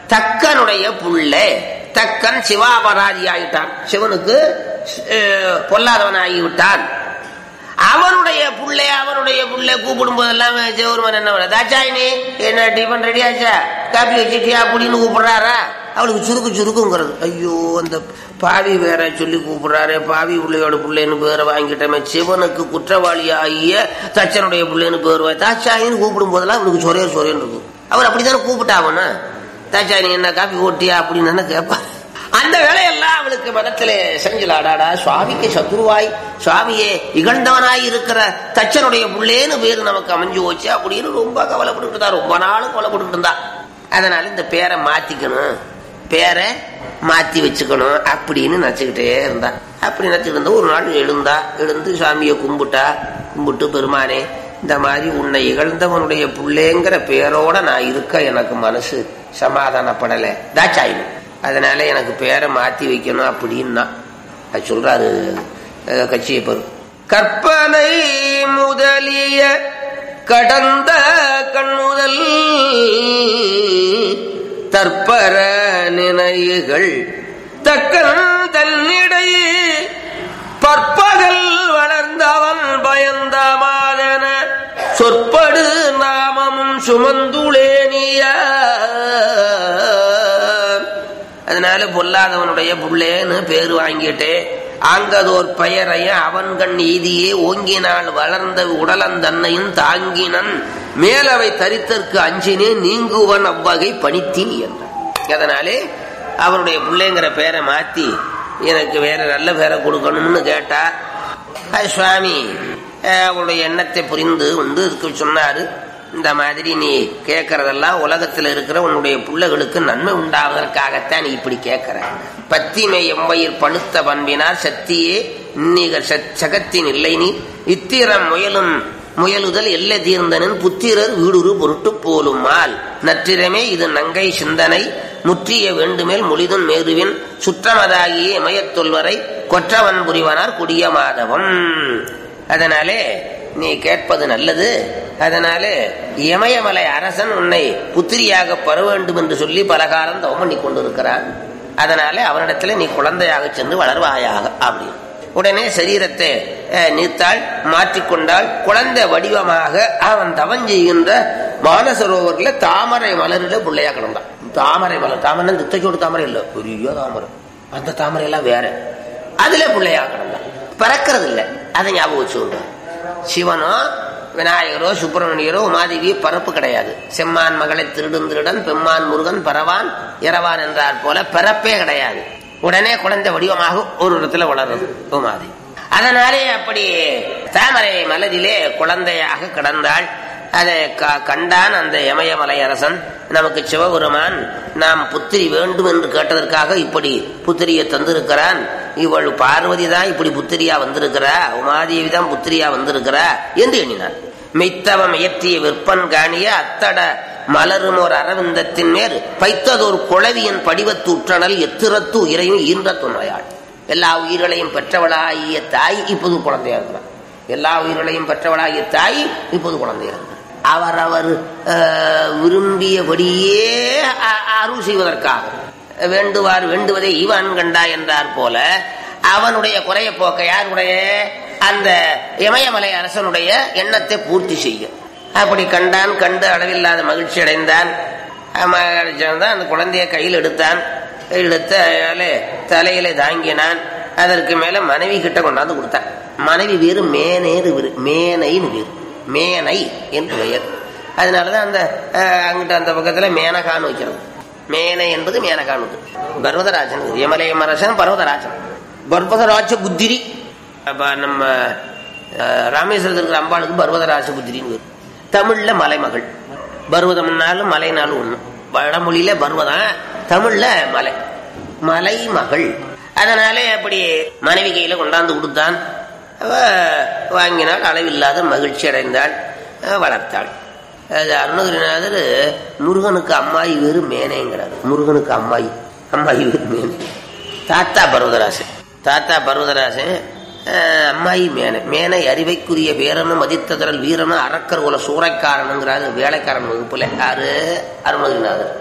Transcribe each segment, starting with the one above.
தக்கனுடைய புள்ளை தக்கன் சிவாபராதி ஆயிட்டான் சிவனுக்கு அஹ், பொல்லாதவன் ஆகிவிட்டான் அவனுடைய புள்ளை அவனுடைய புள்ளை கூப்பிடும் போதெல்லாம் சிவருமன் என்ன பண்ண தாச்சாயினி என்ன டிஃபன் ரெடி ஆச்சா காப்பி வச்சுட்டியா அப்படின்னு கூப்பிடுறாரா அவளுக்கு சுருக்கு சுருக்குங்கிறது ஐயோ அந்த பாவி வேற சொல்லி கூப்பிடுறாரு பாவி பிள்ளையோட பிள்ளைன்னு பேரை வாங்கிட்டமே சிவனுக்கு குற்றவாளி ஆகிய தச்சனுடைய பிள்ளைன்னு பேர் வா- தாச்சாயின்னு கூப்பிடும் போதெல்லாம் அவனுக்கு சொரைய சொரையன்னு இருக்கும் அவர் அப்படித்தானே கூப்பிட்டாவனா தாச்சாயினி என்ன காப்பி ஓட்டியா அப்படின்னு தானே கேட்பா அந்த வேலையெல்லாம் அவளுக்கு மனத்திலே செஞ்சலாடாடா சுவாமிக்கு சத்ருவாய் சுவாமியே இகழ்ந்தவனாய் இருக்கிற தச்சனுடைய புள்ளேன்னு பேரு நமக்கு அமைஞ்சு போச்சு அப்படின்னு ரொம்ப கவலைப்பட்டு இருந்தா ரொம்ப நாளும் கவலைப்பட்டு இருந்தா அதனால இந்த பேரை மாத்திக்கணும் பேரை மாத்தி வச்சுக்கணும் அப்படின்னு நினைச்சுக்கிட்டே இருந்தா அப்படி நினைச்சுட்டு இருந்தா ஒரு நாள் எழுந்தா எழுந்து சாமியை கும்பிட்டா கும்பிட்டு பெருமானே இந்த மாதிரி உன்னை இகழ்ந்தவனுடைய புள்ளேங்கிற பேரோட நான் இருக்க எனக்கு மனசு சமாதானப்படலை தாச்சாயினு அதனால எனக்கு பேரை மாத்தி வைக்கணும் அப்படின்னா அது சொல்றாரு அஹ், கச்சியப்பர் கற்பனை முதலிய கடந்த கண்ணுதல் தற்பர நினைவுகள் தக்கன் தன்னிடையே பற்பகல் வளர்ந்தவன் பயந்த மாதன சொற்படு நாமமும் சுமந்துளேனிய அதனால பொல்லாதவனுடைய புள்ளேன்னு பேர் வாங்கிட்டு ஆங்கதோர் பெயரைய அவன்கண் ஈதியே ஓங்கினால் வளர்ந்த உடலந்தன்னையும் தாங்கினன் மேலவை தரித்தற்கு அஞ்சினே நீங்குவன் அவ்வகை பணித்தீன் என்றான் அதனாலே அவருடைய பிள்ளைங்கிற பேரை மாத்தி எனக்கு வேற நல்ல பேரை கொடுக்கணும்னு கேட்டா அது சுவாமி அஹ், அவருடைய எண்ணத்தை புரிந்து வந்து இதுக்கு சொன்னாரு இந்த மாதிரி நீ கேட்கறதெல்லாம் உலகத்துல இருக்கிற உன்னுடைய பிள்ளைகளுக்கு நன்மை உண்டாவதற்காகத்தான் நீ இப்படி கேட்கிற பத்திமை எம்வயிர் பழுத்த பண்பினார் சத்தியே நிகர் சகத்தின் இல்லை நீ இத்திரம் முயலும் முயலுதல் எல்லை தீர்ந்தனின் புத்திரர் வீடுரு பொருட்டு போலுமால் நற்றிரமே இது நங்கை சிந்தனை முற்றிய வேண்டுமேல் முளிதும் மேருவின் சுற்றமதாகிய இமயத்தொல்வரை கொற்றவன் புரிவனார் குடிய மாதவம் அதனாலே நீ கேட்பது நல்லது அதனாலே இமயமலை அரசன் உன்னை புத்திரியாக பெற வேண்டும் என்று சொல்லி பலகாலம் தவம் பண்ணி கொண்டிருக்கிறான் அதனாலே அவனிடத்துல நீ குழந்தையாக சென்று வளர்வாயாக அப்படின்னு உடனே சரீரத்தை அஹ், நீத்தாள் மாற்றிக்கொண்டால் குழந்தை வடிவமாக அவன் தவம் செய்கின்ற மானசரோவர்ல தாமரை மலரில பிள்ளையா கிடந்தான் தாமரை மலர் தாமரை தித்தைச்சோடு தாமரை இல்ல பெரிய தாமரை அந்த தாமரை எல்லாம் வேற அதுல பிள்ளையா கிடந்தான் பறக்கிறது இல்ல அதை ஞாபகம் வச்சுக்கோங்க சிவனோ விநாயகரோ சுப்பிரமணியரோ உமாதேவி பரப்பு கிடையாது செம்மான் மகளை திருடன் திருடன் பெம்மான் முருகன் பரவான் இரவான் என்றார் போல பிறப்பே கிடையாது உடனே குழந்தை வடிவமாக ஒரு இடத்துல வளருது உமாதேவி அதனாலே அப்படி தாமரை மலரிலே குழந்தையாக கிடந்தாள் அதை க- கண்டான் அந்த இமயமலை அரசன் நமக்கு சிவபெருமான் நாம் புத்திரி வேண்டும் என்று கேட்டதற்காக இப்படி புத்திரியை தந்திருக்கிறான் இவள் பார்வதி தான் இப்படி புத்திரியா வந்திருக்கிறா உமாதேவி தான் புத்திரியா வந்திருக்கிறா என்று எண்ணினான் மெய்த்தவம் இயற்றிய விற்பன் காணிய அத்தட மலரும் ஒரு அரவிந்தத்தின் மேல் பைத்ததோர் குழவியின் படிவத்து உற்றனல் எத்திரத்து உயிரையும் ஈன்ற துணையாள் எல்லா உயிர்களையும் பெற்றவளாகிய தாய் இப்போது குழந்தையா இருக்கிறார் எல்லா உயிர்களையும் பெற்றவளாகிய தாய் இப்போது குழந்தையா இருக்கிறார் அவர் அவர் அஹ், விரும்பியபடியே அ- அருள் செய்வதற்காக வேண்டுவார் வேண்டுவதை ஈவான் கண்டா என்றார் போல அவனுடைய குறைய போக்க யாருடைய அந்த இமயமலை அரசனுடைய எண்ணத்தை பூர்த்தி செய்யும் அப்படி கண்டான் கண்டு அளவில்லாத மகிழ்ச்சி அடைந்தான் மகிழ்ச்சி அடைந்தான் அந்த குழந்தைய கையில் எடுத்தான் எடுத்து அதிலே தலையில தாங்கினான் அதற்கு மேல மனைவி கிட்ட கொண்டாந்து கொடுத்தான் மனைவி வேறு மேனேறு வேறு மேனைன்னு வேறு மேனை என்று பெயர் அதனாலதான் அந்த அஹ், அங்கிட்ட அந்த பக்கத்துல மேனகான்னு வைக்கிறது மேனை என்பது மேனகான்னு பர்வதராஜன் யமலயம் அரசன் பர்வதராஜன் பர்வதராஜ புத்திரி அப்ப நம்ம அஹ், ராமேஸ்வரத்தில் இருக்கிற அம்பாளுக்கு பர்வதராஜ புத்திரின்னு பேரு. தமிழ்ல மலைமகள் பர்வதம்னாலும் மலைனாலும் ஒண்ணு வடமொழியில பர்வதம் தமிழ்ல மலை மலை மகள் அதனாலே அப்படி மனைவி கையில கொண்டாந்து கொடுத்தான் அவ வாங்கினாள் அளவில்லாத மகிழ்ச்சி அடைந்தாள் அஹ் வளர்த்தாள் அது அருணகிரிநாதர் முருகனுக்கு அம்மாயி வேறு மேனேங்கிறார் முருகனுக்கு அம்மாயி அம்மாயி வேறு மேனே தாத்தா பர்வதராசன் தாத்தா பர்வதராசன் அஹ், அம்மாயி மேனை மேனை அறிவைக்குரிய வீரனும் மதித்ததரல் வீரனும் அரக்கர் குல சூறைக்காரனுங்கிறாரு வேலைக்காரன் வகுப்புல யாரு அருணகிரிநாதர்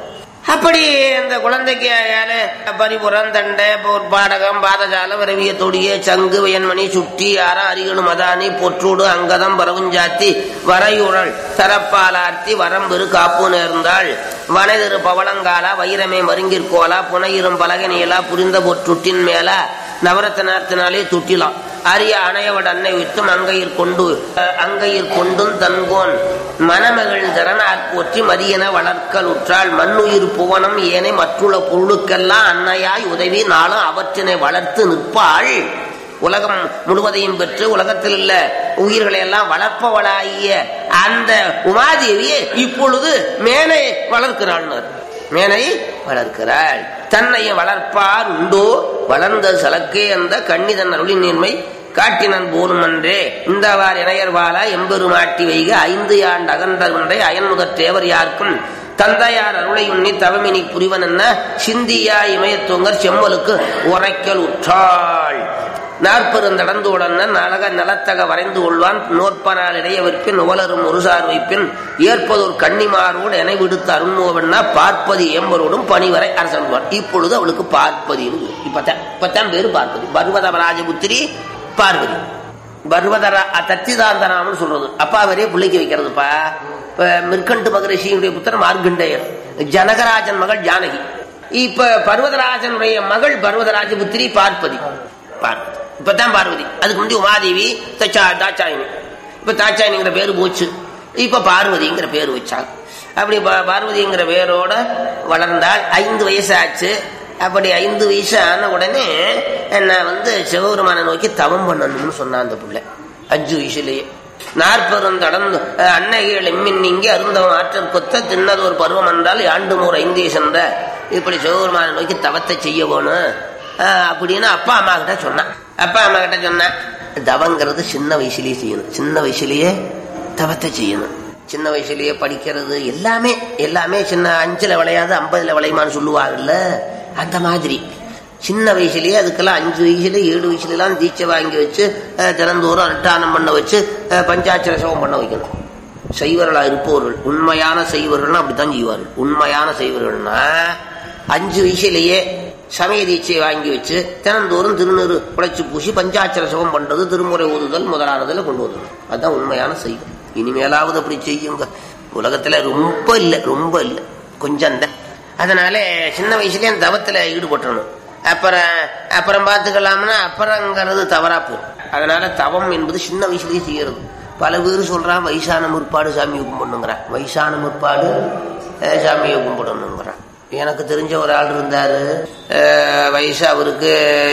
அப்படி அந்த குழந்தைக்கு ஏழு பரிபுரம் தண்டை பாடகம் பாதஜால விரவிய தொடிய சங்கு வயன்மணி சுட்டி அற அரிகணு மதானி பொற்றூடு அங்கதம் பரவுஞ்சாத்தி வரையுழல் தரப்பாலார்த்தி வரம்பெரு காப்பு நேர்ந்தாள் வனதிரு பவளங்காலா வைரமே மருங்கிற்கோலா புனையிரும் பலகனியலா புரிந்த பொற்றுட்டின் மேல நவரத்தனத்தினாலே துட்டிலாம் அரிய அணையவட அன்னை விட்டும் அங்கையிற் கொண்டு அஹ், அங்கையிற் கொண்டும் தன்கோன் மணமகள் தரனாற் போற்றி மரியன வளர்க்கல் உற்றாள் மண்ணுயிர் புவனம் ஏனை மற்றுள்ள பொருளுக்கெல்லாம் அன்னையாய் உதவி நாளும் அவற்றினை வளர்த்து நிற்பாள் உலகம் முழுவதையும் பெற்று உலகத்தில் உள்ள உயிர்களை எல்லாம் வளர்ப்பவளாகிய அந்த உமாதேவியை இப்பொழுது மேனை வளர்க்கிறாள் மேனை வளர்க்கிறாள் தன்னை வளர்ப்பார் உண்டோ வளர்ந்த சலக்கே அந்த கண்ணிதன் அருளின் நேர்மை காட்டினன் போலும் அன்றே இந்தவார் இணையர் வாழ எம்பெருமாட்டி வைக ஐந்து ஆண்டு அகன்ற ஒன்றை அயன்முதற் தேவர் யாருக்கும் தந்தையார் அருளை உண்ணி தவமினி புரிவன் என்ன சிந்தியா இமயத்துவங்கர் செம்மலுக்கு உரைக்கல் உற்றாள் நாற்பெருந்தடந்து உடன நலக நிலத்தக வரைந்து கொள்வான் நோற்பனால் இடைய விற்பின் உவலரும் ஒருசார் வைப்பின் ஏற்பதோர் கன்னிமாரோடு என விடுத்த அருண்மோவன்னா பார்ப்பதி ஏம்பரோடும் பணிவரை அரசன்வான் இப்பொழுது அவளுக்கு பார்ப்பதி இப்பத்தான் இப்பத்தான் பேரு பார்ப்பதி பர்வத ராஜபுத்திரி பார்வதி பர்வதர தத்திதாந்தராமன் சொல்றது அப்பா அவரே பிள்ளைக்கு வைக்கிறதுப்பா இப்ப மிற்கண்டு மகரிஷியுடைய புத்திரன் மார்கண்டேயர் ஜனகராஜன் மகள் ஜானகி இப்ப பர்வதராஜனுடைய மகள் பர்வதராஜபுத்திரி பார்ப்பதி பார்வதி இப்பதான் பார்வதி அதுக்கு முந்தி உமாதேவி தச்சா தாச்சாயினி இப்ப தாச்சாயினிங்கிற பேரு போச்சு இப்ப பார்வதிங்கிற பேரு வச்சாங்க அப்படி பா- பார்வதிங்கிற பேரோட வளர்ந்தால் ஐந்து வயசு ஆச்சு அப்படி ஐந்து வயசு ஆன உடனே நான் வந்து சிவபெருமானை நோக்கி தவம் பண்ணணும்னு சொன்னான் அந்த பிள்ளை அஞ்சு வயசுலயே நாற்பெரும் தடந்து அன்னைகள் எம்மின் நீங்கி அருந்தவம் ஆற்றல் கொத்த தின்னதொரு பருவம் என்றால் ஆண்டு மூர் ஐந்தே சென்ற இப்படி சிவபெருமானை நோக்கி தவத்தை செய்ய வேணும் ஆஹ் அப்படின்னு அப்பா அம்மா கிட்ட சொன்னான் அப்பா அம்மா கிட்ட சொன்னேன் தவங்கிறது சின்ன வயசுலயே செய்யணும் சின்ன வயசுலயே தவத்தை செய்யணும் சின்ன வயசுலயே படிக்கிறது எல்லாமே எல்லாமே சின்ன அஞ்சுல விளையாது ஐம்பதுல விளையுமான்னு சொல்லுவாங்கல்ல அந்த மாதிரி சின்ன வயசுலயே அதுக்கெல்லாம் அஞ்சு வயசுல ஏழு வயசுல எல்லாம் தீட்சை வாங்கி வச்சு அஹ், தினந்தோறும் அனுஷ்டானம் பண்ண வச்சு அஹ், பஞ்சாட்சர சிவம் பண்ண வைக்கணும் சைவர்களா இருப்பவர்கள் உண்மையான சைவர்கள்னா அப்படித்தான் செய்வார்கள் உண்மையான சைவர்கள்னா அஞ்சு வயசுலயே சமய தீட்சை வாங்கி வச்சு தினந்தோறும் திருநீறு புடைச்சு பூசி பஞ்சாட்சர சிவம் பண்றது திருமுறை ஓதுதல் முதலானதுல கொண்டு வருது அதுதான் உண்மையான சைவம் இனிமேலாவது அப்படி செய்யுங்க உலகத்துல ரொம்ப இல்லை ரொம்ப இல்லை கொஞ்சம் தான் அதனால சின்ன வயசுலயே அந்த தவத்துல ஈடுபட்டணும் அப்புறம் அப்புறம் பார்த்துக்கலாம்னா அப்புறங்கிறது தவறா போகும் அதனால தவம் என்பது சின்ன வயசுலயே செய்யறது பல பேர் சொல்றான் வயசான முற்பாடு சாமியை கும்பிடணுங்கிறான் வயசான முற்பாடு அஹ், சாமியை கும்பிடணுங்கிறான் எனக்கு தெரிஞ்ச ஒரு ஆள் இருந்தாரு அஹ், வயசு அவருக்கு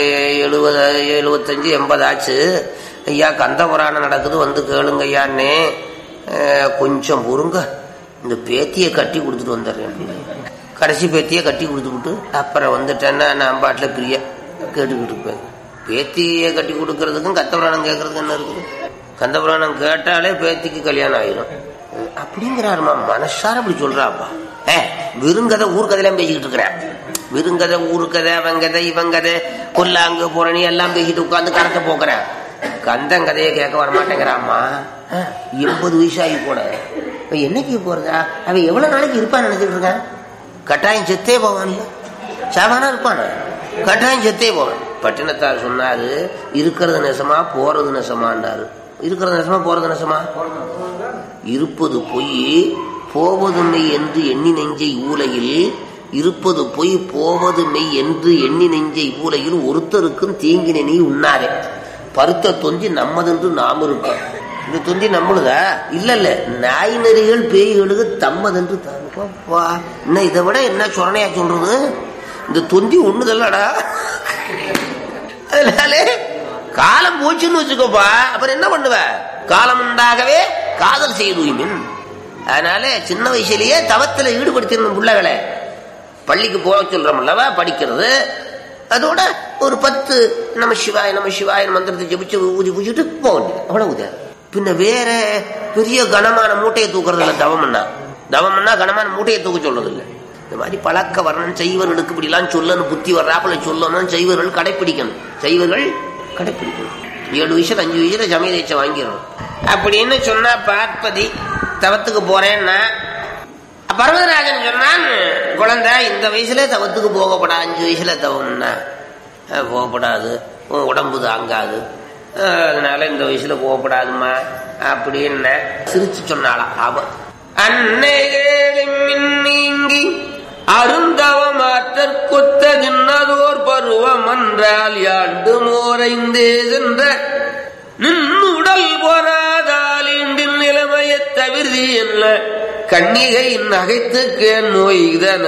எழுபது எழுபத்தஞ்சு எண்பது ஆச்சு ஐயா கந்த புராணம் நடக்குது வந்து கேளுங்க ஐயான்னே அஹ், கொஞ்சம் பொறுங்க இந்த பேத்தியை கட்டி கொடுத்துட்டு வந்துடுறேன் கடைசி பேத்தியை கட்டி கொடுத்துக்கிட்டு அப்புறம் வந்துட்டேன்னா நான் பாட்டில் பிரிய கேட்டுக்கிட்டு இருப்பேன் பேத்தியை கட்டி கொடுக்கறதுக்கும் கந்தபுராணம் கேட்கறதுக்கு என்ன இருக்குது கந்தபுராணம் கேட்டாலே பேத்திக்கு கல்யாணம் ஆயிரும் அப்படிங்கிறாருமா மனசார அப்படி சொல்றாப்பா ஏ விருங்கதை ஊர்கதையெல்லாம் பேசிக்கிட்டு இருக்கிறேன் விருங்கதை ஊருக்கதை அவங்கதை இவங்கதை கொல்லாங்கு புரணி எல்லாம் பேசிட்டு உட்காந்து கரத்தை போக்குறேன் கந்தன் கதையை கேட்க வர மாட்டேங்கிறாம்மா எண்பது வயசு ஆகி போட இப்ப என்னைக்கு போறதா அவன் எவ்வளவு நாளைக்கு இருப்பான்னு நினைச்சிட்டு இருக்கான் கட்டாயம் செத்தே போவான்ல சாவானா இருப்பான கட்டாயம் செத்தே போவான் பட்டினத்தார் சொன்னாரு இருக்கிறது நெசமா போறது நெசமாண்டாரு இருக்கிறது நெசமா போறது நெசமா இருப்பது பொய் போவது மெய் என்று எண்ணி நெஞ்சை ஊலையில் இருப்பது பொய் போவது மெய் என்று எண்ணி நெஞ்சை ஊலையில் ஒருத்தருக்கும் தீங்கினை நீ உண்ணாரே பருத்த தொந்தி நம்மதென்று நாம் இருக்கோம் இந்த தொந்தி நம்மளுதா இல்ல இல்ல நாய் நெறிகள் பேய்களுக்கு தம்மதென்று தானுப்பா என்ன இதை விட என்ன சொரணையா சொல்றது இந்த தொந்தி ஒண்ணுதல்லடா அதனாலே காலம் போச்சுன்னு வச்சுக்கோப்பா அப்புறம் என்ன பண்ணுவ காலம் உண்டாகவே காதல் செய்துமின் அதனால சின்ன வயசுலயே தவத்துல ஈடுபடுத்திருந்த பிள்ளைகளை பள்ளிக்கு போக சொல்றோம் அல்லவா படிக்கிறது அதோட ஒரு பத்து நம்ம சிவாய நம்ம சிவாய மந்திரத்தை ஜபிச்சு ஊதி பூச்சிட்டு போக வேண்டியது அவ்வளவுதான் பின்ன வேற பெரிய கனமான மூட்டையை தூக்குறது இல்ல தவம்னா தவம்னா கனமான மூட்டையை தூக்க சொல்றது இல்ல இந்த மாதிரி பழக்க வரணும் செய்வர்களுக்கு இப்படிலாம் சொல்லணும் புத்தி வர்றாப்புல சொல்லணும் செய்வர்கள் கடைப்பிடிக்கணும் செய்வர்கள் கடைப்பிடிக்கணும் ஏழு வயசுல அஞ்சு வயசுல சமயதேச்சை வாங்கிடணும் அப்படின்னு சொன்னா பார்ப்பதி தவத்துக்கு போறேன்னா அப்ப பர்வதராஜன் சொன்னான் குழந்தை இந்த வயசுல தவத்துக்கு போகப்படாது அஞ்சு வயசுல தவம்னா அஹ், போகப்படாது உன் உடம்பு தாங்காது அஹ், அதனால இந்த வயசுல போகப்படாதுமா அப்படின்னு சிரிச்சு சொன்னாளாம் அவ அன்னைகளின் நீங்கி அருந்தவமாற்றற் கொத்த தின்னதோர் பருவம் என்றால் யாண்டு மோரைந்தே சென்ற நின்னுடல் போராதாலிண்டின் நிலைமையத் தவிர்தி என்ன கண்ணிகை நகைத்து கேன் நோய் இதன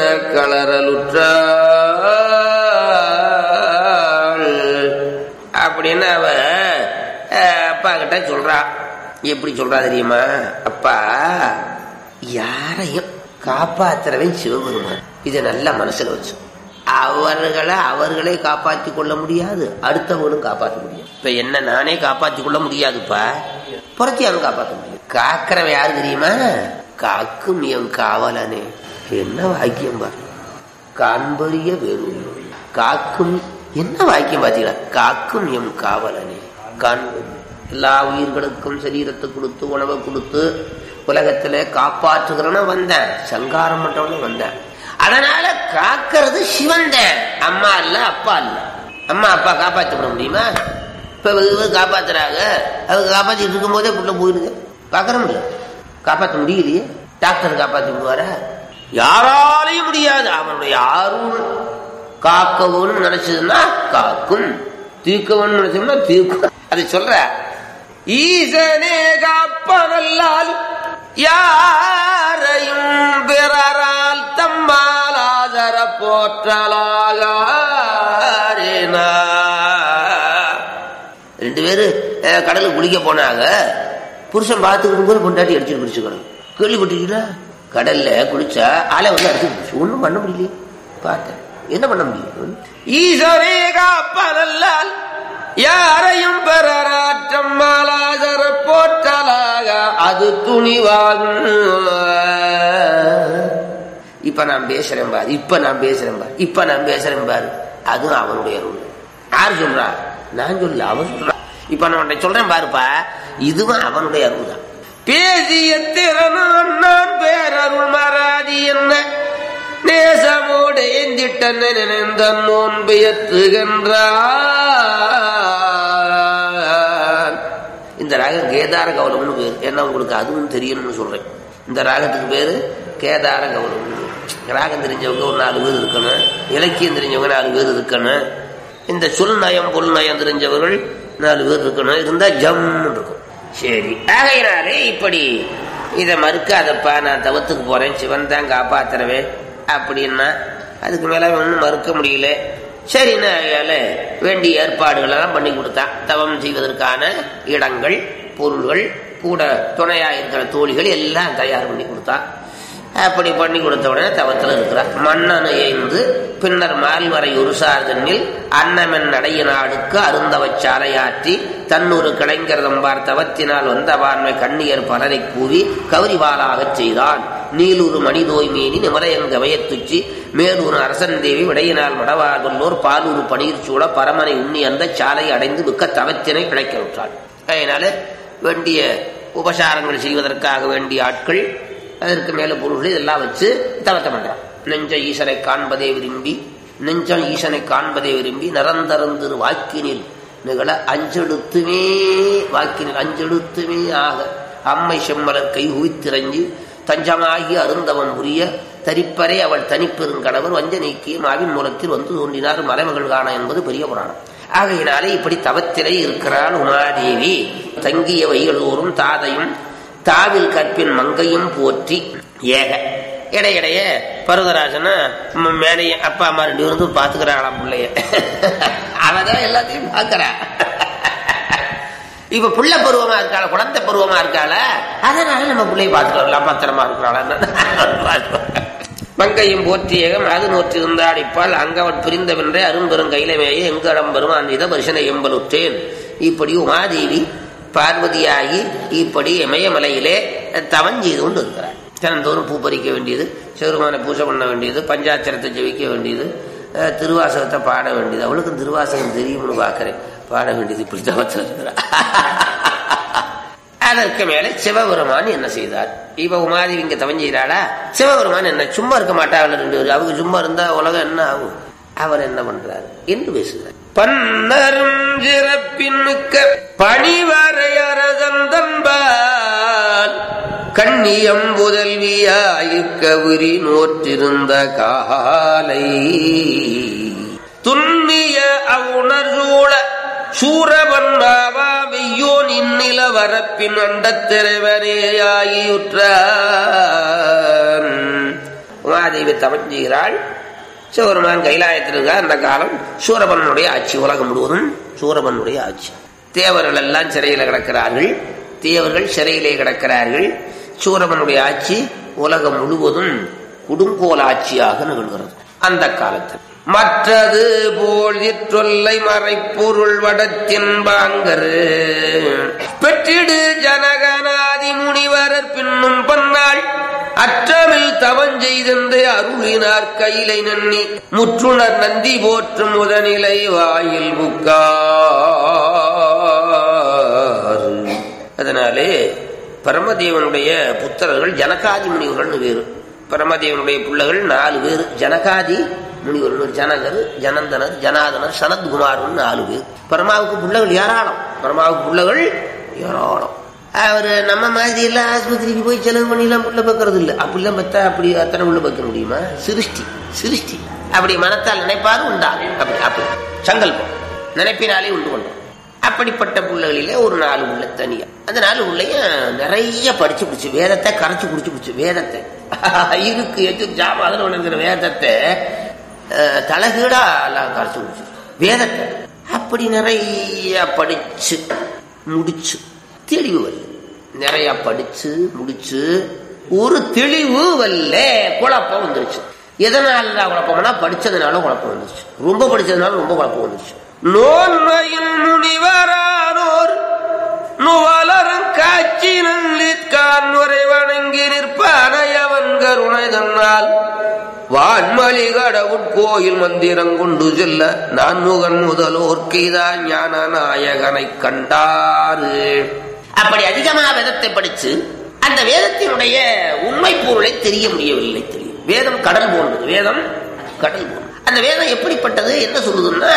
கலரலுற்றாள் அப்படின்னு அவ அஹ், அப்பா கிட்ட சொல்றா எப்படி சொல்றா தெரியுமா அப்பா யாரையும் காப்பாத்துறவன் சிவபெருமான் இதை நல்லா மனசுல வச்சு அவர்களை அவர்களே காப்பாத்தி கொள்ள முடியாது அடுத்தவங்களும் காப்பாற்ற முடியாது இப்ப என்ன நானே காப்பாத்தி கொள்ள முடியாதுப்பா புறத்தியாலும் காப்பாற்ற முடியும் காக்கிறவன் யாரு தெரியுமா காக்கும் என் காவலனே என்ன வாக்கியம் பாரு காண்பறிய வெறும் காக்கும் என்ன வாக்கியம் பார்த்தீங்களா காக்கும் எம் காவலனே காண்பது எல்லா உயிர்களுக்கும் சரீரத்தை கொடுத்து உணவை கொடுத்து உலகத்துல காப்பாற்றுகிறவன வந்தேன் சங்காரம் பண்றவன வந்தேன் அதனால காக்கிறது சிவன் தான் அம்மா இல்ல அப்பா இல்ல அம்மா அப்பா காப்பாற்ற விட முடியுமா இப்ப இவங்க இவங்க காப்பாத்துறாங்க அவங்க காப்பாத்திட்டு இருக்கும் போதே புள்ள போயிடுது காக்கிற முடியும் காப்பாற்ற முடியலையே டாக்டர் காப்பாத்தி விடுவாரா யாராலையும் முடியாது அவனுடைய அருள் காக்கவும் நினைச்சதுன்னா காக்கும் தீர்க்கவும் நினைச்சோம்னா தீர்க்கும் அதை சொல்ற ஈசனே காப்பனல்லால் யாரையும் பிறரால் தம்மால் ஆதர போற்றலாக ரெண்டு பேரு அஹ், கடலுக்கு குளிக்க போனாங்க புருஷன் பார்த்துக்கிட்டு போது பொண்டாட்டி அடிச்சுட்டு குடிச்சுக்கணும் கேள்விப்பட்டீங்களா கடல்ல குளிச்சா அலை வந்து அடிச்சு குடிச்சு ஒண்ணும் பண்ண முடியலையே பார்த்தேன் என்ன பண்ண முடியும் ஈஸ்வரே காப்பனல்லால் யாரையும் பெறராற்றம் மாலாதர போற்றலாக அது துணிவாகும் இப்ப நான் பேசுறேன் பாரு இப்ப நான் பேசுறேன் பாரு இப்ப நான் பேசுறேன் பாரு அதுவும் அவனுடைய அருள் யார் சொல்றா நான் சொல்ல அவன் சொல்றான் இப்ப நான் உன்னை சொல்றேன் பாருப்பா இதுவும் அவனுடைய அருள் தான் பேசிய திறனும் நான் பேரருள் மறாதி என்ன நேசமோடு எந்திட்டன நினைந்த நோன்பு எத்துகின்றான் இந்த ராகம் கேதார கவலம்னு பேரு ஏன்னா உங்களுக்கு அதுவும் தெரியணும்னு சொல்றேன் இந்த ராகத்துக்கு பேரு கேதார கவலம் ராகம் தெரிஞ்சவங்க ஒரு நாலு பேர் இருக்கணும் இலக்கியம் தெரிஞ்சவங்க நாலு பேர் இருக்கணும் இந்த சொல் நயம் பொருள் நயம் தெரிஞ்சவர்கள் நாலு பேர் இருக்கணும் இருந்தா ஜம்னு இருக்கும் சரி ஆகையினாலே இப்படி இதை மறுக்காதப்பா நான் தவத்துக்கு போறேன் சிவன் தான் காப்பாத்துறவே அப்படின்னா அதுக்கு மேல ஒன்றும் மறுக்க முடியல சரின்னு அதனால வேண்டிய ஏற்பாடுகள் எல்லாம் பண்ணி கொடுத்தான் தவம் செய்வதற்கான இடங்கள் பொருள்கள் கூட துணையா இருக்கிற தோழிகள் எல்லாம் தயார் பண்ணி கொடுத்தான் அப்படி பண்ணி கொடுத்த உடனே தவத்தில் இருக்கிறார் மன்னன் ஏய்ந்து பின்னர் மால்வரை உருசார் தன்னில் அன்னமென் நடைய நாடுக்கு அருந்தவச் சாலையாற்றி தன்னொரு கிளைஞரதம்பார் தவத்தினால் வந்த வான்மை கண்ணியர் பலரை கூவி கௌரிவாலாகச் செய்தான் நீலூர் மணிதோய் மீனி நிமலையங்க வயத்துச்சி மேலூர் அரசன் தேவி விடையினால் மடவார்கொல்லோர் பாலூர் பனீர் சூழ பரமனை உண்ணி அந்த சாலை அடைந்து மிக்க தவத்தினை கிடைக்க விட்டாள் அதனால வேண்டிய உபசாரங்கள் செய்வதற்காக வேண்டிய ஆட்கள் அதற்கு மேல பொருள்கள் இதெல்லாம் வச்சு தவத்தை பண்றான் நெஞ்ச ஈசனை காண்பதே விரும்பி நெஞ்சம் ஈசனை காண்பதே விரும்பி நிரந்தரந்திரு வாக்கினில் நிகழ அஞ்செழுத்துமே வாக்கினில் அஞ்செழுத்துமே ஆக அம்மை செம்மலர் கை குவித்திரஞ்சி தஞ்சமாகி அருந்தவன் உரிய தரிப்பரே அவள் தனிப்பெருங்கடவர் வஞ்ச நீக்கிய மாவின் மூலத்தில் வந்து தோன்றினார் மலைமகள் காண என்பது பெரிய புராணம் ஆகையினாலே இப்படி தவத்திலே இருக்கிறாள் உமாதேவி தங்கிய வைகளூரும் தாதையும் தாவில் கற்பின் மங்கையும் போற்றி ஏக இடையிடைய பருவராஜனா மேனைய அப்பா அம்மா ரெண்டு பேரும் பாத்துக்கிறாளாம் பிள்ளைய அவதான் எல்லாத்தையும் பாக்குறா இப்ப புள்ள பருவமா இருக்காள குழந்தை பருவமா இருக்காள அதனால நம்ம பிள்ளைய பாத்துக்கலாம் பத்திரமா இருக்கிறாளா மங்கையும் போற்றியகம் அது நோற்றி இருந்தாடிப்பால் அங்கவன் பிரிந்தவென்றே அரும்பெரும் கையிலமேயே எங்கடம் பெருமான் இத வருஷனை எம்பலுற்றேன் இப்படி உமாதேவி பார்வதியாகி இப்படி இமயமலையிலே தவம் செய்து கொண்டு இருக்கிறார் தினந்தோறும் பூ பறிக்க வேண்டியது சிவருமான பூஜை பண்ண வேண்டியது பஞ்சாட்சரத்தை ஜெபிக்க வேண்டியது அஹ், திருவாசகத்தை பாட வேண்டியது அவளுக்கும் திருவாசகம் தெரியும்னு பார்க்கிறேன் பாட வேண்டியது இப்படி தவத்தில் இருக்கிறார் அதற்கு மேலே சிவபெருமான் என்ன செய்தார் இவ உமாதி இங்க தவஞ்செய்கிறாளா சிவபெருமான் என்ன சும்மா இருக்க மாட்டாங்க ரெண்டு பேரும் அவங்க சும்மா இருந்தா உலகம் என்ன ஆகும் அவர் என்ன பண்றார் என்று பேசுகிறார் பன்னரும் சிறப்பின் மிக்க பணிவரையரதந்தன்பால் கண்ணியம் புதல்வியாயிருக்க உரி நோற்றிருந்த காலை துன்னிய அவுணர் சூழ சூரவன் மாவா வெய்யோன் இந்நில வரப்பின் அண்டத்திரைவரேயாயுற்ற உமாதேவி தவஞ்சுகிறாள் சிவபெருமான் கைலாயத்தில் இருக்க அந்த காலம் சூரபனுடைய ஆட்சி உலகம் முழுவதும் சூரபனுடைய ஆட்சி தேவர்கள் எல்லாம் சிறையில் கிடக்கிறார்கள் தேவர்கள் சிறையிலே கிடக்கிறார்கள் சூரபனுடைய ஆட்சி உலகம் முழுவதும் குடுங்கோல் ஆட்சியாக நிகழ்கிறது அந்த காலத்தில் மற்றது போல் இற்றொல்லை மறைப்பொருள் வடத்தின்பாங்கரு பெற்றிடு ஜனகநாதி முனிவரர் பின்னும் பன்னாள் அற்றமில் தவஞ்செய்தென்று அருளினார் கையிலை நன்னி முற்றுணர் நந்தி போற்றும் முதநிலை வாயில் புக்கார் அதனாலே பரமதேவனுடைய புத்திரர்கள் ஜனகாதி முனிவர்கள் வேறு பரமதேவனுடைய பிள்ளைகள் நாலு பேர் ஜனகாதி முனிவர்கள் ஜனகர் ஜனந்தனர் ஜனாதனர் சனத்குமார்னு நாலு பேர் பரமாவுக்கு பிள்ளைகள் ஏராளம் பரமாவுக்கு பிள்ளைகள் ஏராளம் அவர் நம்ம மாதிரி எல்லாம் ஆஸ்பத்திரிக்கு போய் செலவு பண்ணிலாம் புள்ள வைக்கிறது இல்லை அப்படிலாம் பார்த்தா அப்படி அத்தனை உள்ள வைக்க முடியுமா சிருஷ்டி சிருஷ்டி அப்படி மனத்தால் நினைப்பாரு உண்டாகும் அப்படி அப்படி சங்கல்பம் நினைப்பினாலே உண்டு கொண்டோம் அப்படிப்பட்ட புள்ளைகளிலே ஒரு நாலு உள்ள தனியா அந்த நாலு உள்ளையும் நிறைய படிச்சு பிடிச்சு வேதத்தை கரைச்சு குடிச்சு பிடிச்சு வேதத்தை இருக்கு எது ஜாமாதில் இருக்கிற வேதத்தை தலகீடா எல்லாம் கரைச்சு குடிச்சு வேதத்தை அப்படி நிறைய படிச்சு முடிச்சு தெளிவு வரல நிறைய படிச்சு முடிச்சு ஒரு தெளிவு வரல குழப்பம் வந்துருச்சு எதனால குழப்பம்னா படிச்சதுனால குழப்பம் வந்துருச்சு ரொம்ப படிச்சதுனால ரொம்ப குழப்பம் வந்துருச்சு நோன்மையில் முனிவரானோர் நுவலரும் காட்சி நல்லிற்கான் முறை வணங்கி நிற்பானையவன் கருணை தன்னால் வான்மலி கடவுட்கோயில் மந்திரம் கொண்டு செல்ல நான் முகன் முதலோர்க்கைதான் ஞான நாயகனை கண்டாரு அப்படி அதிகமா வேதத்தை படிச்சு அந்த வேதத்தினுடைய உண்மை பொருளை தெரிய முடியவில்லை தெரியும் வேதம் கடல் போன்றது வேதம் கடல் போன்றது அந்த வேதம் எப்படிப்பட்டது என்ன சொல்லுதுன்னா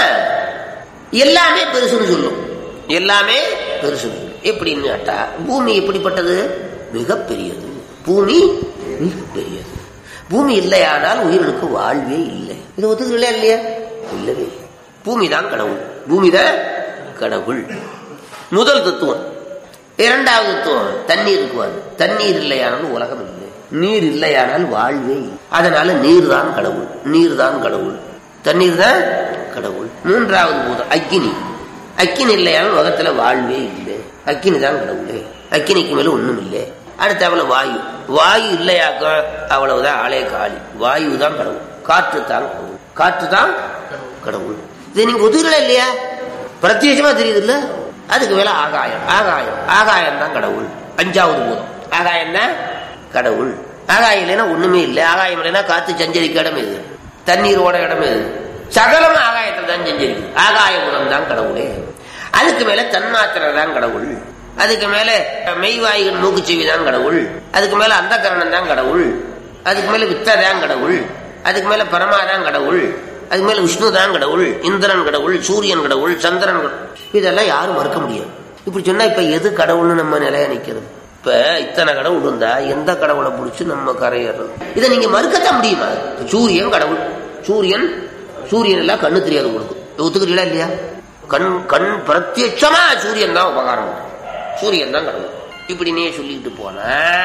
எல்லாமே பெருசுன்னு சொல்லும் எல்லாமே பெருசு எப்படின்னு கேட்டா பூமி எப்படிப்பட்டது மிகப்பெரியது பூமி மிகப்பெரியது பூமி இல்லையானால் உயிர்களுக்கு வாழ்வே இல்லை இது ஒத்துக்கிறீங்களா இல்லையா இல்லவே பூமி தான் கடவுள் பூமி தான் கடவுள் முதல் தத்துவம் இரண்டாவது தத்துவம் தண்ணீர் இருக்குவார் தண்ணீர் இல்லையானால் உலகம் இல்லை நீர் இல்லையானால் வாழ்வே இல்லை அதனால நீர் தான் கடவுள் நீர் தான் கடவுள் தண்ணீர் தான் கடவுள் மூன்றாவது பூதம் அக்கினி அக்கினி இல்லையாலும் உலகத்துல வாழ்வே இல்லை அக்கினி தான் கடவுளே அக்கினிக்கு மேல ஒண்ணும் இல்லை அடுத்தவள வாயு வாயு இல்லையாக்க அவ்வளவுதான் ஆளே காலி வாயு தான் கடவுள் காற்று தான் கடவுள் காற்று தான் கடவுள் இது நீங்க ஒதுக்கல இல்லையா பிரத்யேகமா தெரியுது இல்ல அதுக்கு மேல ஆகாயம் ஆகாயம் ஆகாயம் தான் கடவுள் அஞ்சாவது பூதம் ஆகாயம் தான் கடவுள் ஆகாயம் இல்லைன்னா ஒண்ணுமே இல்லை ஆகாயம் இல்லைன்னா காத்து சஞ்சரிக்க இடம் எது தண்ணீரோட இடம் எது சகலம் ஆகாயத்தில் தான் செஞ்சிருக்கு ஆகாய குணம் தான் கடவுளே அதுக்கு மேல தன்மாத்திரை தான் கடவுள் அதுக்கு மேல மெய்வாய்கள் மூக்குச்செவி தான் கடவுள் அதுக்கு மேல அந்த கரணம் தான் கடவுள் அதுக்கு மேல வித்த தான் கடவுள் அதுக்கு மேல பரமா தான் கடவுள் அதுக்கு மேல விஷ்ணு தான் கடவுள் இந்திரன் கடவுள் சூரியன் கடவுள் சந்திரன் கடவுள் இதெல்லாம் யாரும் மறுக்க முடியாது இப்படி சொன்னா இப்ப எது கடவுள்னு நம்ம நிலைய நிக்கிறது இப்ப இத்தனை கடவுள் இருந்தா எந்த கடவுளை பிடிச்சி நம்ம கரையேறது இதை நீங்க மறுக்கத்தான் முடியுமா சூரியன் கடவுள் சூரியன் சூரியன் எல்லாம் கண்ணு தெரியாது உங்களுக்கு ஒத்துக்கிறீங்களா இல்லையா கண் கண் பிரத்யட்சமா சூரியன் தான் உபகாரம் சூரியன் தான் கடவுள் இப்படி நீ சொல்லிட்டு போன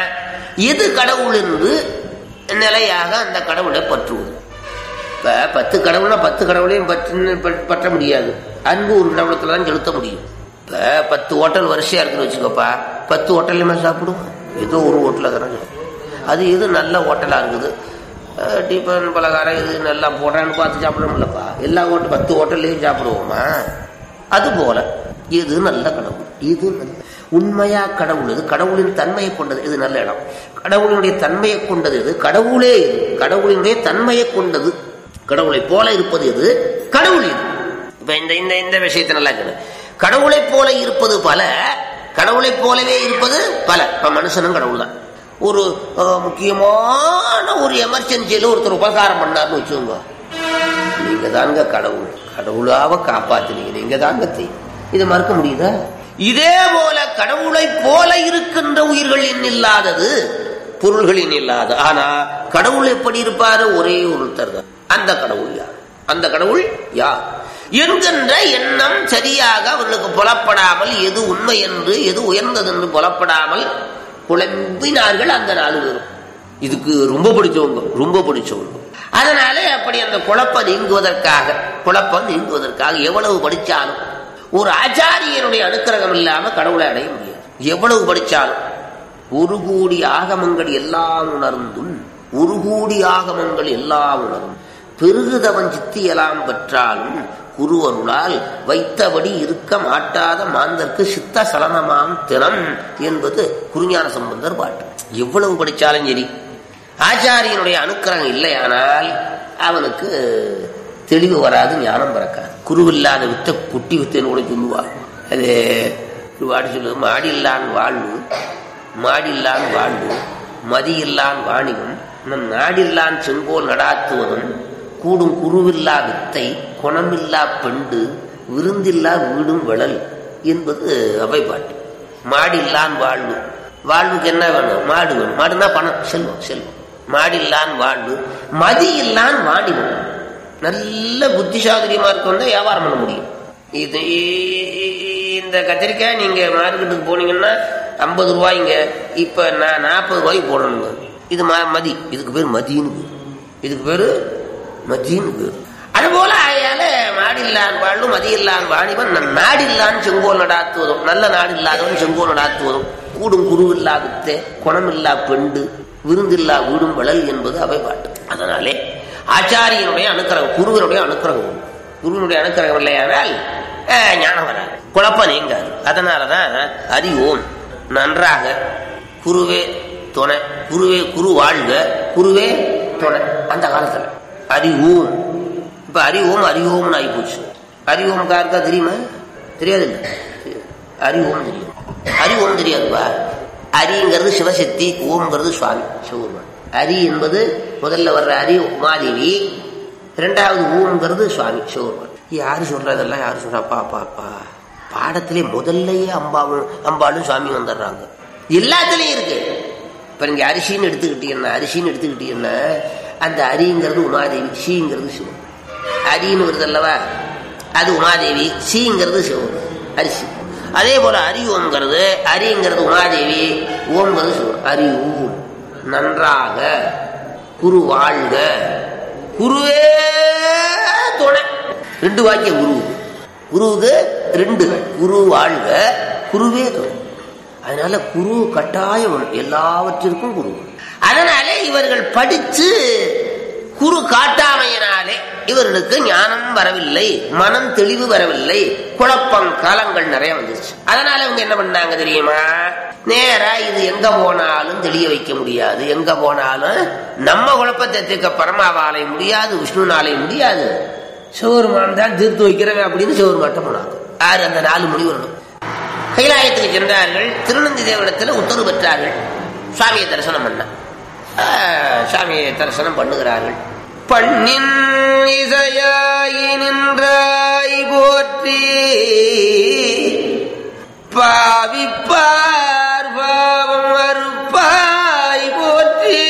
எது கடவுள் என்று நிலையாக அந்த கடவுளை பற்றுவது இப்ப பத்து கடவுள்னா பத்து கடவுளையும் பற்று பற்ற முடியாது அன்பு ஒரு கடவுளத்துல தான் செலுத்த முடியும் இப்ப பத்து ஹோட்டல் வரிசையா இருக்குன்னு வச்சுக்கோப்பா பத்து ஹோட்டல்லையுமே சாப்பிடுவோம் ஏதோ ஒரு ஹோட்டல தானே அது எது நல்ல ஹோட்டலா இருக்குது டிஃபன் பலகாரம் இது நல்லா போடுறான்னு பார்த்து சாப்பிடணும்லப்பா எல்லா ஹோட்டல் பத்து ஹோட்டல்லையும் சாப்பிடுவோமா அது போல இது நல்ல கடவுள் இது நல்ல உண்மையா கடவுள் இது கடவுளின் தன்மையை கொண்டது இது நல்ல இடம் கடவுளினுடைய தன்மையை கொண்டது இது கடவுளே இது கடவுளினுடைய தன்மையை கொண்டது கடவுளை போல இருப்பது இது கடவுள் இது இப்ப இந்த இந்த இந்த விஷயத்தை நல்லா கேளு கடவுளை போல இருப்பது பல கடவுளைப் போலவே இருப்பது பல இப்ப மனுஷனும் கடவுள் தான் ஒரு அஹ், முக்கியமான ஒரு எமர்ஜென்சியில ஒருத்தர் உபகாரம் பண்ணார்னு வச்சுக்கோங்க நீங்க தாங்க கடவுள் கடவுளாவ காப்பாத்துனீங்க நீங்க தாங்க தெய்வம் இதை மறுக்க முடியுதா இதே போல கடவுளை போல இருக்கின்ற உயிர்கள் இல்லாதது பொருள்களின் இல்லாத ஆனா கடவுள் எப்படி இருப்பாரு ஒரே ஒருத்தர் தான் அந்த கடவுள் யார் அந்த கடவுள் யார் என்கின்ற எண்ணம் சரியாக அவர்களுக்கு புலப்படாமல் எது உண்மை என்று எது உயர்ந்தது என்று புலப்படாமல் குழம்பினார்கள் அந்த நாலு பேரும் இதுக்கு ரொம்ப பிடிச்சவங்க ரொம்ப பிடிச்சவங்க அதனாலே அப்படி அந்த குழப்பம் நீங்குவதற்காக குழப்பம் நீங்குவதற்காக எவ்வளவு படிச்சாலும் ஒரு ஆச்சாரியனுடைய அனுக்கிரகம் இல்லாம கடவுளை அடைய முடியாது எவ்வளவு படிச்சாலும் ஒரு கோடி ஆகமங்கள் எல்லாம் உணர்ந்தும் ஒரு கோடி ஆகமங்கள் எல்லாம் உணரும் பெருகுதவன் சித்தியலாம் பெற்றாலும் குருவருளால் வைத்தபடி இருக்க மாட்டாத மாந்தர்க்கு சித்த சலனமாம் தினம் என்பது குருஞான சம்பந்தர் பாட்டு எவ்வளவு படிச்சாலும் சரி ஆச்சாரியனுடைய அனுக்கிரகம் இல்லையானால் அவனுக்கு தெளிவு வராது ஞானம் பிறக்காது குருவில்லாத வித்த குட்டி வித்தன்னு கூட சொல்லுவார் அது ஒரு பாட்டு சொல்லு மாடில்லான் வாழ்வு மாடில்லான் வாழ்வு மதியில்லான் வாணிகம் நம் நாடில்லான் செங்கோல் நடாத்துவதும் கூடும் குருவில்லா வித்தை குணமில்லா பெண்டு விருந்தில்லா வீடும் விழல் என்பது அவை பாட்டு மாடில்லான் வாழ்வு வாழ்வுக்கு என்ன வேணும் மாடு வேணும் மாடுனா பணம் செல்வம் செல்வம் மாடில்லான் வாழ்வு மதியில்லான் வாணிகம் நல்ல புத்திசாதுரியமா இருக்கவங்க வியாபாரம் பண்ண முடியும் இது இந்த கத்திரிக்காய் நீங்க மார்க்கெட்டுக்கு போனீங்கன்னா ஐம்பது ரூபாய்ங்க இப்ப நான் நாற்பது ரூபாய்க்கு போடணுங்க இது ம- மதி இதுக்கு பேர் மதின்னு பேர் இதுக்கு பேரு மதின்னு பேர் அதுபோல ஆயால மாடில்லான் வாழும் மதியில்லான் வாணிவன் நன் நாடில்லான் செங்கோல் நடாத்துவதும் நல்ல நாடு இல்லாதவன் செங்கோல் நடாத்துவதும் கூடும் குருவில்லா வித்தே குணமில்லா பெண்டு விருந்தில்லா வீடும் வளல் என்பது அவை பாட்டு அதனாலே ஆச்சாரியனுடைய அனுக்கிரகம் குருவினுடைய அனுக்கிரகம் உண்டு. குருவினுடைய அனுக்கிரகம் இல்லையானால் அஹ், ஞானம் வராது குழப்பம் நீங்காது அதனாலதான் அறிவோம் நன்றாக குருவே துணை குருவே குரு வாழ்க குருவே துணை அந்த காலத்துல அறிவோம் இப்ப அறிவோம் அறிவோம்னு ஆகி போச்சு அறிவோம் காருக்கா தெரியுமா தெரியாது அறிவோம் தெரியும் அறிவோம் தெரியாதுப்பா அரிங்கிறது சிவசக்தி ஓம்ங்கிறது சுவாமி சிவபெருமான் அரி என்பது முதல்ல வர்ற அரி உமாதேவி இரண்டாவது ஓம்ங்கிறது சுவாமி சிவபெருமான் யாரு சொல்றதெல்லாம் யாரு சொல்றா அப்பா அப்பா அப்பா பாடத்திலே முதல்லயே அம்பாவும் அம்பாளும் சுவாமி வந்துடுறாங்க எல்லாத்துலயும் இருக்கு இப்ப நீங்க அரிசின்னு எடுத்துக்கிட்டீங்கன்னா அரிசின்னு எடுத்துக்கிட்டீங்கன்னா அந்த அரிங்கிறது உமாதேவி ஷீங்கிறது சிவம் அரின்னு வருது அல்லவா அது உமாதேவி சீங்கிறது சிவம் அரிசி அதே போல அரி ஓம்ங்கிறது அரிங்கிறது உமாதேவி ஓம்ங்கிறது சிவம் அரி ஊம் நன்றாக குரு வாழ்க குருவே துணை ரெண்டு வாக்கிய குருவுக்கு குருவுக்கு ரெண்டு குரு வாழ்க குருவே துணை அதனால குரு கட்டாயம் உண்டு. எல்லாவற்றிற்கும் குரு அதனாலே இவர்கள் படிச்சு குரு காட்டாமையினாலே இவர்களுக்கு ஞானம் வரவில்லை மனம் தெளிவு வரவில்லை குழப்பம் காலங்கள் நிறைய வந்துருச்சு அதனால இவங்க என்ன பண்ணாங்க தெரியுமா நேரா இது எங்க போனாலும் தெளிய வைக்க முடியாது எங்க போனாலும் நம்ம குழப்பத்தை தீர்க்க பரமாவாலை முடியாது விஷ்ணுனாலே முடியாது சிவருமான் தான் தீர்த்து வைக்கிறவன் அப்படின்னு சிவருமாட்ட போனாங்க யாரு அந்த நாலு முடிவர்களும் கைலாயத்துக்கு சென்றார்கள் திருநந்தி தேவனத்தில் உத்தரவு பெற்றார்கள் சுவாமியை தரிசனம் பண்ண ஆஹ், சுவாமியை தரிசனம் பண்ணுகிறார்கள் பண்ணின் இசையாய் நின்றாய் போற்றி பாவிப்பார் பாவம் அறுப்பாய் போற்றி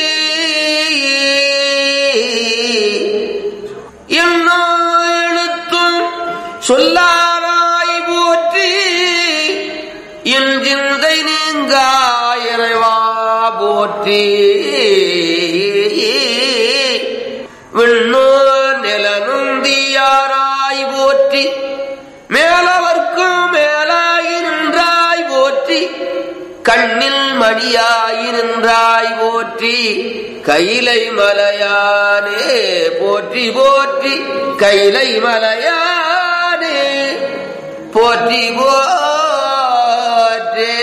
என்னோ எழுத்தும் சொல்லாராய் போற்றி என் சிந்தை நீங்காயவா போற்றி விண்ணோ நிலனுந்தியாராய் போற்றி மேலவர்க்கும் மேலாயிருந்தாய் போற்றி கண்ணில் மணியாயிருந்தாய் போற்றி கைலை மலையானே போற்றி போற்றி கைலை மலையானே போற்றி போற்றே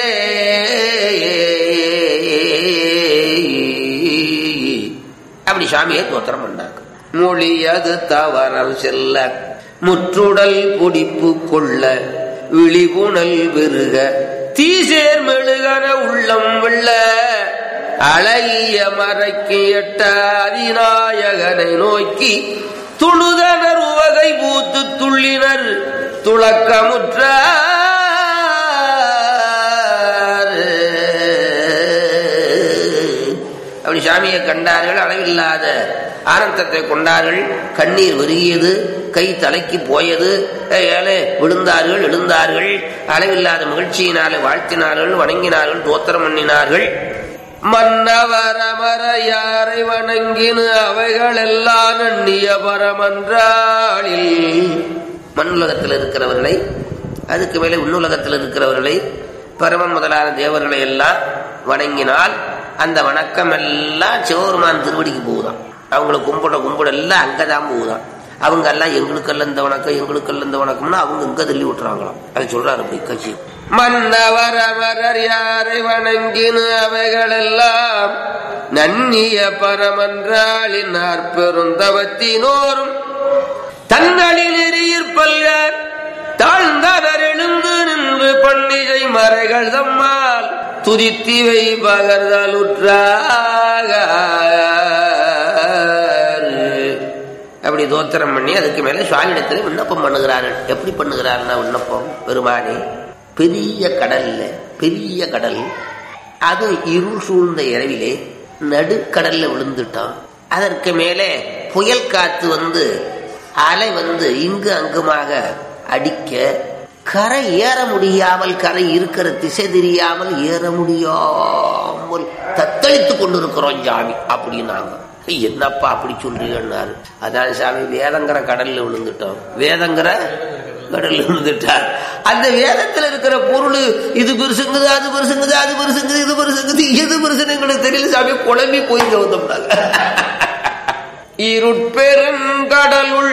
அப்படி சாமியை தோத்திரம் பண்ணாங்க மொழியது தவறல் செல்ல முற்றுடல் பொடிப்பு கொள்ள விழிபுணல் பெருக தீசே மெழுகன உள்ளம் வெள்ள அழகிய மறைக்கு எட்ட அதிநாயகனை நோக்கி துணுதனர் உவகை பூத்து துள்ளினர் துளக்கமுற்ற அப்படி சாமியை கண்டார்கள் அளவில்லாத ஆனந்தத்தை கொண்டார்கள் கண்ணீர் விருகியது கை தலைக்கு போயது ஏழை விழுந்தார்கள் எழுந்தார்கள் அளவில்லாத மகிழ்ச்சியினாலே வாழ்த்தினார்கள் வணங்கினார்கள் தோத்திரம் பண்ணினார்கள் மன்னவர் அமர யாரை வணங்கினு அவைகள் எல்லாம் நன்னிய பரமன்றாளில் மண்ணுலகத்தில் இருக்கிறவர்களை அதுக்கு மேலே உன்னுலகத்தில் இருக்கிறவர்களை பரமன் முதலான தேவர்களை எல்லாம் வணங்கினால் அந்த வணக்கம் எல்லாம் சிவபெருமான் திருவடிக்கு போகுதாம் அவங்களை கும்பிட கும்பிட எல்லாம் அங்கதான் போகுதாம் அவங்க எல்லாம் எங்களுக்கெல்லாம் இந்த வணக்கம் எங்களுக்கெல்லாம் இந்த வணக்கம்னா அவங்க இங்க தள்ளி விட்டுறாங்களாம் அது சொல்றாரு அப்படி கட்சி மன்னவர் அமரர் யாரை வணங்கினு அவைகள் எல்லாம் நன்னிய பரமன்றாளின் பெருந்தவத்தினோரும் தங்களில் எரியிற் பல்கார் தாழ்ந்தனர் எழுந்து நின்று பண்டிகை மறைகள் தம்மால் துதித்திவை பகர்தலுற்றாக அப்படி தோத்திரம் பண்ணி அதுக்கு மேல சுவாமியிடத்துல விண்ணப்பம் பண்ணுகிறார்கள் எப்படி பண்ணுகிறாருன்னா விண்ணப்பம் பெருமானே பெரிய கடல்ல பெரிய கடல் அது இருள் சூழ்ந்த இரவிலே நடுக்கடல்ல விழுந்துட்டான் அதற்கு மேலே புயல் காத்து வந்து அலை வந்து இங்கு அங்குமாக அடிக்க கரை ஏற முடியாமல் கரை இருக்கிற திசை தெரியாமல் ஏற முடியாமல் தத்தளித்துக் கொண்டிருக்கிறோம் சாமி அப்படின்னாங்க என்னப்பா அப்படி சொல்றீங்கன்னாரு அதான் சாமி வேதங்கிற கடல்ல விழுந்துட்டோம் வேதங்கிற கடல்ல விழுந்துட்டார் அந்த வேதத்துல இருக்கிற பொருள் இது பெருசுங்குது அது பெருசுங்குது அது பெருசுங்குது இது பெருசுங்குது எது பெருசுன்னு எங்களுக்கு தெரியல சாமி குழம்பி போய் வந்தோம்னாங்க இருட்பெருங்கடலுள்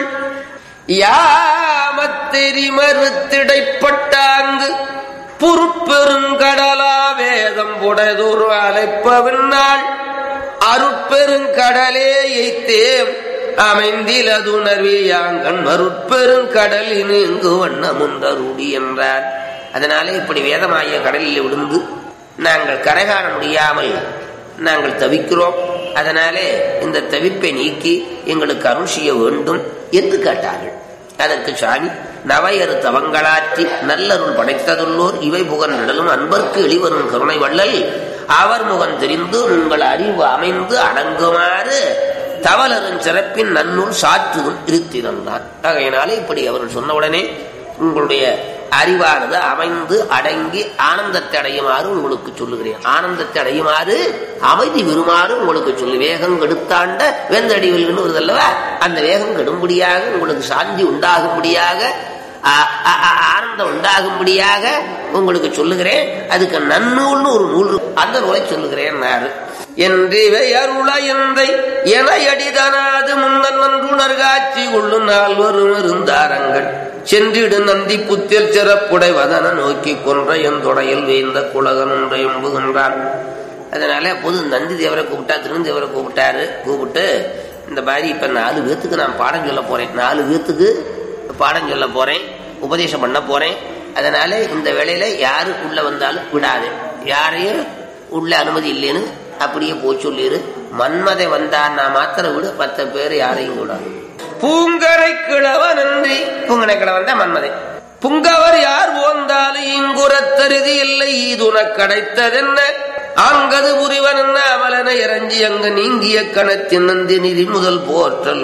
யாமத்தெரி மறுத்திடைப்பட்டாங்கு பொறுப்பெருங்கடலா வேதம் புடைதொரு அழைப்பவனாள் அருட்பெருங்கடலே எய்த்தேம் அமைந்திலதுணர்வியாங்கன் மருட்பெருங்கடலின் இங்கு வண்ணமுண்டருடி என்றார் அதனாலே இப்படி வேதமாய கடலில் விழுந்து நாங்கள் கரை காண முடியாமல் நாங்கள் தவிக்கிறோம் அதனாலே இந்த தவிப்பை நீக்கி எங்களுக்கு அருள் செய்ய வேண்டும் என்று கேட்டார்கள் அதற்கு சாமி நவையறு தவங்களாற்றி நல்லருள் படைத்ததுள்ளோர் இவை புகன் நிழலும் அன்பர்க்கு எளிவரும் கருணை வள்ளல் அவர் முகம் தெரிந்து உங்கள் அறிவு அமைந்து அடங்குமாறு தவலரும் சிறப்பின் நன்னூல் சாற்றுதும் இருத்திருந்தான் ஆகையினாலே இப்படி அவர்கள் சொன்னவுடனே உங்களுடைய அறிவானது அமைந்து அடங்கி ஆனந்தத்தை அடையுமாறு உங்களுக்கு சொல்லுகிறேன் ஆனந்தத்தை அடையுமாறு அமைதி விருமாறு உங்களுக்கு சொல்லு வேகம் கெடுத்தாண்ட வெந்தடி வெல்லுன்னு வருதல்லவா அந்த வேகம் கெடும்படியாக உங்களுக்கு சாந்தி உண்டாகும்படியாக ஆனந்தம் உண்டாகும்படியாக உங்களுக்கு சொல்லுகிறேன் அதுக்கு நன்னூல்னு ஒரு நூல் அந்த நூலை சொல்லுகிறேன் நாரு என்றிவை அருள எந்தை என அடிதனாது முன்னன் நன்றுணர் காட்சி கொள்ளும் நால்வரும் இருந்தாரங்கள் சென்றிடு நந்தி புத்தில் சிறப்புடை வதன நோக்கி கொன்ற என் தொடையில் வேந்த குலகன் ஒன்றை எம்புகின்றான் அதனால பொது நந்தி தேவரை கூப்பிட்டா திருந்தேவரை கூப்பிட்டாரு கூப்பிட்டு இந்த மாதிரி இப்ப நாலு பேத்துக்கு நான் பாடம் சொல்ல போறேன் நாலு பேத்துக்கு பாடம் சொல்ல போறேன் உபதேசம் பண்ண போறேன் அதனால இந்த வேளையில யாரு உள்ள வந்தாலும் விடாது யாரையும் உள்ள அனுமதி இல்லைன்னு அப்படியே போய் சொல்லிரு மன்மதை வந்தான் நான் மாத்திர விடு மற்ற பேர் யாரையும் கூடாது பூங்கரை கிழவன் நன்றி பூங்கரை கிழவன் தான் மன்மதை புங்கவர் யார் போந்தாலும் இங்குறத்தருதி இல்லை இதுன கிடைத்ததென்ன ஆங்கது புரிவன் என்ன அமலன இறஞ்சி அங்க நீங்கிய கணத்தின் நந்தி நிதி முதல் போற்றல்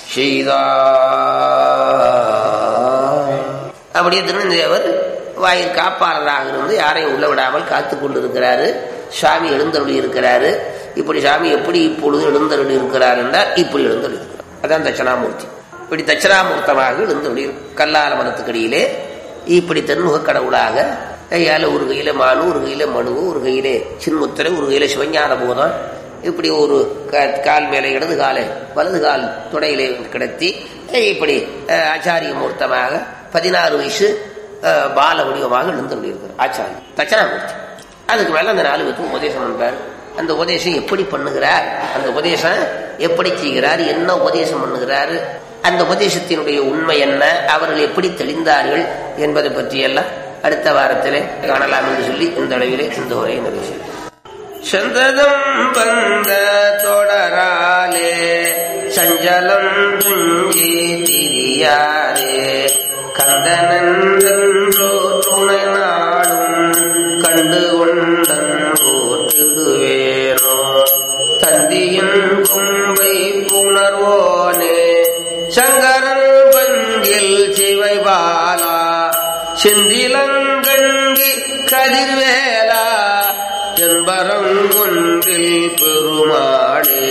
செய்தார் அப்படியே திருநந்தேவர் வாயில் காப்பாளராக இருந்து யாரையும் உள்ள விடாமல் காத்து கொண்டிருக்கிறாரு சுவாமி எழுந்தருளி இருக்கிறாரு இப்படி சாமி எப்படி இப்பொழுது எழுந்தருளி இருக்கிறார் என்றால் இப்படி எழுந்தருளி இருக்கிறார் அதான் தட்சணாமூர்த்தி இப்படி தட்சணாமூர்த்தமாக எழுந்தருளி கல்லால மரத்துக்கடியிலே இப்படி தென்முக கடவுளாக கையால ஒரு கையில மானு ஒரு கையில மனு ஒரு கையிலே சின்முத்திரை ஒரு கையில சிவஞான போதம் இப்படி ஒரு கால் மேலே இடது காலை வலது கால் துடையிலே கிடத்தி இப்படி ஆச்சாரிய மூர்த்தமாக பதினாறு வயசு பால வடிவமாக எழுந்தருளியிருக்கிறார் ஆச்சாரி தட்சணாமூர்த்தி அதுக்கு மேல அந்த நாலு பேருக்கு உபதேசம் பண்றார் அந்த உபதேசம் எப்படி பண்ணுகிறார் அந்த உபதேசம் எப்படி செய்கிறார் என்ன உபதேசம் பண்ணுகிறார் அந்த உபதேசத்தினுடைய உண்மை என்ன அவர்கள் எப்படி தெளிந்தார்கள் என்பதை பற்றியெல்லாம் அடுத்த வாரத்திலே காணலாம் என்று சொல்லி இந்த அளவிலே இந்த உரையை நிறைவு செய்கிறேன். செந்ததம் வந்த தொடராலே சஞ்சலம் துஞ்சி திரியாரே கந்தனன்றோ துணை நாடும் கண்டு கொண்டன் போற்றிடுவேனோ தந்தியின் கும்பை புணர்வோனே சங்கரன் பங்கில் சிவை பாலா செந்திலங்கண்கி கதிர்வேலா தென்பரங்குன்றில் பெருமாளே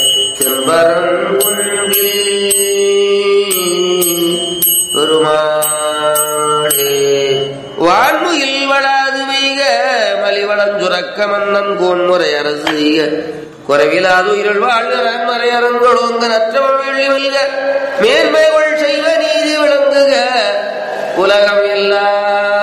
தென்பரங்குன்றில் பெருமாளே வான்முகில் வளாது வைக மலிவளம் சுரக்க மன்னன் கோன்முறை அரசு செய்க குறைவிலாது உயிரல் வாழ்க நன்மறை அரங்கோங்க நற்றவன் வெள்ளி வெல்க மேன்மைகள் செய்வ நீதி விளங்குக உலகம் எல்லாம்